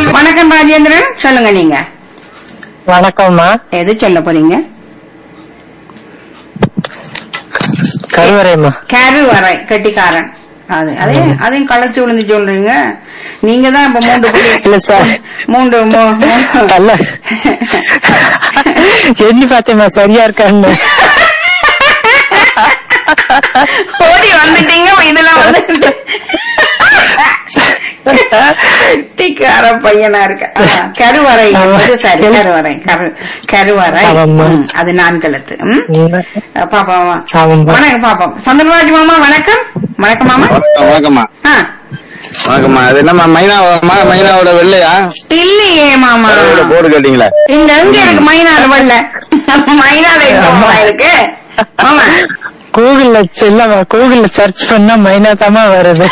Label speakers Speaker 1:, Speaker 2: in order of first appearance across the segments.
Speaker 1: வணக்கம் ராஜேந்திரன் சொல்லுங்க நீங்க
Speaker 2: வணக்கம்மா
Speaker 1: எது சொல்ல போறீங்க
Speaker 2: கருவறைம்மா
Speaker 1: கருவறை கெட்டிக்காரன் அது அதே அதையும் களைச்சு விழுந்து சொல்றீங்க நீங்க தான் இப்ப மூன்று புள்ளி
Speaker 2: இல்ல சார்.
Speaker 1: மூன்று மூ- மூ-
Speaker 2: அல்ல எண்ணி பார்த்தேம்மா சரியா இருக்கான்னு
Speaker 1: ஓடி வந்துட்டீங்க இதுல வந்து கெட்டிக்கார பையனா இருக்க ஆ, கருவறை என்பது சரி கருவறை கரு- கருவறை
Speaker 2: ஆமாம்மா.
Speaker 1: ம், அது நான்கெழுத்து ம் பாப்போம்
Speaker 2: ஆமாம்மா.
Speaker 1: வணக்கம் பாப்போம் சந்திரராஜ் மாமா வணக்கம் வணக்கம் மாமா
Speaker 3: வணக்கம் வணக்கம்மா
Speaker 1: ஆ,
Speaker 3: வணக்கம்மா அது என்னம்மா மைனாவா மைனாவோட வெள்ளையா
Speaker 1: இல்லையே மாமா
Speaker 3: அதோட போர்டு கேட்டீங்களா
Speaker 1: இந்த எங்க இருக்கு மைனால வரல மைனால இருக்கா இருக்கு மாமா
Speaker 2: கூகுள்ல இல்லம்மா கூகுள்ல சர்ச் பண்ணா மைனா தாமா வருது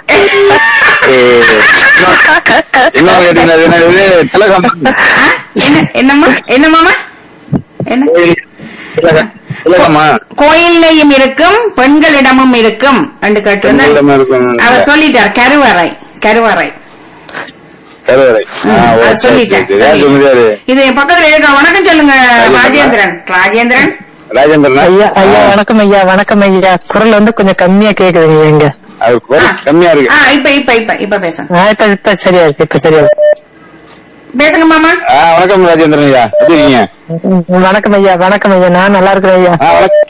Speaker 3: இன்னும் கேட்டீங்களா அது என்னது திலகம்
Speaker 1: ஆ, என்ன என்னம்மா என்ன மாமா என்ன
Speaker 3: திலகம். திலகம்மா
Speaker 1: கோயில்லையும் இருக்கும் பெண்களிடமும் இருக்கும் என்று கேட்டிருந்தேன்
Speaker 3: பெண்களிடமும் இருக்கும்.
Speaker 1: அவர் சொல்லிட்டார் கருவறை கருவறை
Speaker 3: கருவறை ஆ,
Speaker 1: ம்,
Speaker 3: ஓ,
Speaker 1: அது
Speaker 3: சரி,
Speaker 1: சொல்லிட்டேன்
Speaker 3: சரி, சரி. யார் சொன்னது?
Speaker 1: இது என் பக்கத்துல இருக்க வணக்கம் சொல்லுங்க ராஜேந்திரன் ராஜேந்திரன்
Speaker 3: ராஜேந்திரனா
Speaker 2: ஐயா ஐயா வணக்கம் ஐயா வணக்கம் ஐயா குரல் வந்து கொஞ்சம் கம்மியா கேக்குதுங்க எங்க
Speaker 3: அது குரல் கம்மியா இருக்கு
Speaker 1: ஆ இப்ப இப்ப இப்ப இப்ப பேசுங்க
Speaker 2: ஆ, இப்ப இப்ப சரியா இருக்கு இப்ப சரியா இருக்கு
Speaker 1: பேசுங்க மாமா
Speaker 3: ஆ, வணக்கம் ராஜேந்திரன் ஐயா எப்படி இருக்கீங்க
Speaker 2: ம், வணக்கம் ஐயா வணக்கம் ஐயா நான் நல்லா இருக்கிறேன் ஐயா
Speaker 3: ஆ, வணக்கம்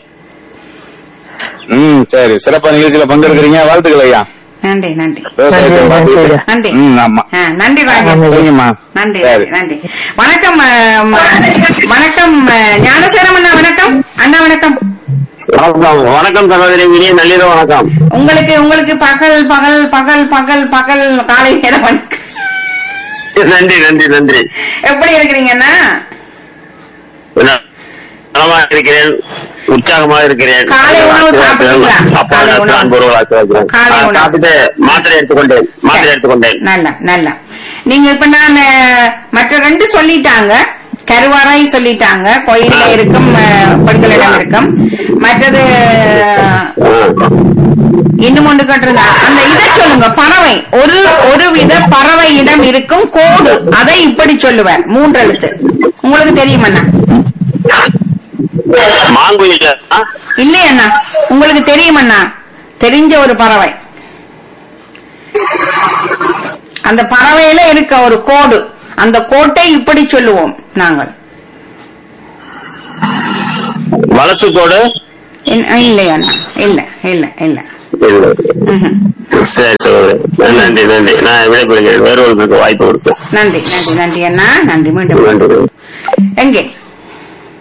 Speaker 3: ம் சரி சிறப்பா நிகழ்ச்சியில பங்கெடுக்கிறீங்க வாழ்த்துக்கள் ஐயா
Speaker 1: நன்றி நன்றி
Speaker 3: விவசாயத்தை
Speaker 2: நன்றி,
Speaker 3: பார்த்துக்கிட்டு.
Speaker 2: நன்றி.
Speaker 1: நன்றி
Speaker 3: ம் ஆமா
Speaker 1: ஆ, நன்றி ராஜேந்திரன்
Speaker 3: சரிங்கம்மா
Speaker 1: நன்றி
Speaker 3: சரி
Speaker 1: நன்றி நன்றி வணக்கம் அஹ், ம- வணக்கம் அஹ், ஞானசேரம் அண்ணா வணக்கம் அண்ணா வணக்கம்
Speaker 4: வணக்கம் வணக்கம் சகோதரி இனிய நள்ளிரவு வணக்கம்
Speaker 1: உங்களுக்கு உங்களுக்கு பகல் பகல் பகல் பகல் பகல் காலை நேரம் வணக்கம்
Speaker 4: நன்றி நன்றி நன்றி
Speaker 1: எப்படி இருக்கிறீங்கண்ணா
Speaker 4: நான் நலமா இருக்கிறேன் உற்சாகமாக இருக்கிறேன்
Speaker 1: காலை உணவு சாப்பிட்டீங்களா?
Speaker 4: அப்பா
Speaker 1: காலை உணவு.
Speaker 4: அன்புறவர்களாக இருக்கிறேன்
Speaker 1: காலை
Speaker 4: ஆ,
Speaker 1: உணவு.
Speaker 4: சாப்பிட்டு மாத்திரை எடுத்துக்கொண்டேன் மாத்திரை எடுத்துக்கொண்டேன்
Speaker 1: நல்லா நல்லா நீங்க இப்ப நான் அஹ், மற்ற ரெண்டு சொல்லிட்டாங்க கருவறை சொல்லிட்டாங்க கோயில்ல இருக்கும் அஹ், பெண்களிடம் இருக்கும் மற்றது அஹ், இன்னும் ஒன்று கேட்டிருந்தா அந்த இதை சொல்லுங்க பறவை ஒரு ஒரு வித பறவை இடம் இருக்கும் கோடு அதை இப்படி சொல்லுவார் மூன்று எழுத்து உங்களுக்கு தெரியுமண்ணா
Speaker 4: மாங்குயில ஆ?
Speaker 1: இல்லையண்ணா உங்களுக்கு தெரியுமண்ணா தெரிஞ்ச ஒரு பறவை அந்த பறவையில இருக்க ஒரு கோடு அந்த கோட்டை இப்படி சொல்லுவோம் நாங்கள்
Speaker 4: வலசு கோடு
Speaker 1: இல்ல- இல்லையண்ணா இல்ல இல்ல இல்ல
Speaker 4: இல்லை.
Speaker 1: ம்ஹும்.
Speaker 4: சரி சகோதரி நன்றி நன்றி நான் விடைபெறுகிறேன் வேறு ஒருவருக்கு வாய்ப்பு கொடுப்பேன்
Speaker 1: நன்றி நன்றி நன்றி அண்ணா நன்றி மீண்டும்
Speaker 4: நன்றி
Speaker 1: எங்கே